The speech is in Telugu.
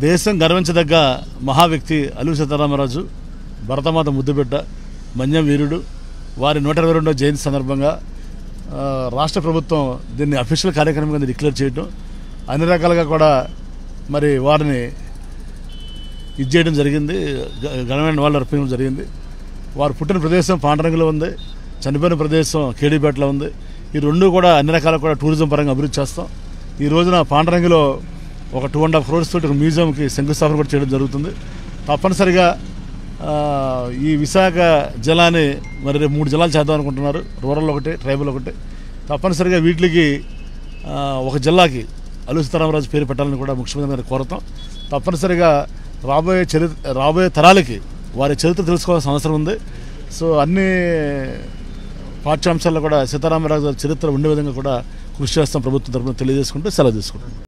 దేశం గర్వించదగ్గ మహా వ్యక్తి అల్లు సీతారామరాజు భరతమాత ముద్దుబిడ్డ మన్యం వీరుడు వారి నూట ఇరవై రెండో జయంతి సందర్భంగా ఆ, రాష్ట్ర ప్రభుత్వం దీన్ని అఫీషియల్ కార్యక్రమం కింద డిక్లేర్ చేయడం అన్ని రకాలుగా కూడా మరి వారిని ఇది చేయడం జరిగింది గ- ఘనమైన వాళ్ళు అర్పించడం జరిగింది వారు పుట్టిన ప్రదేశం పాండరంగిలో ఉంది చనిపోయిన ప్రదేశం కేడీపేటలో ఉంది ఈ రెండు కూడా అన్ని రకాల కూడా టూరిజం పరంగా అభివృద్ధి చేస్తాం ఈ రోజున పాండరంగిలో ఒక టూ అండ్ హాఫ్ క్రోర్స్ తోటి ఒక మ్యూజియంకి శంకుస్థాపన కూడా చేయడం జరుగుతుంది తప్పనిసరిగా ఆ, ఈ విశాఖ జిల్లాని మరి రేపు మూడు జిల్లాలు చేద్దాం అనుకుంటున్నారు రూరల్ ఒకటి ట్రైబల్ ఒకటి తప్పనిసరిగా వీటికి ఆ, ఒక జిల్లాకి అల్లు సీతారామరాజు పేరు పెట్టాలని కూడా ముఖ్యమంత్రి గారిని కోరతాం తప్పనిసరిగా రాబోయే చరిత్ర రాబోయే తరాలకి వారి చరిత్ర తెలుసుకోవాల్సిన అవసరం ఉంది సో అన్ని పాఠ్యాంశాల్లో కూడా సీతారామరాజు గారి చరిత్ర ఉండే విధంగా కూడా కృషి చేస్తాం ప్రభుత్వం తరపున తెలియజేసుకుంటూ సెలవు తీసుకుంటాం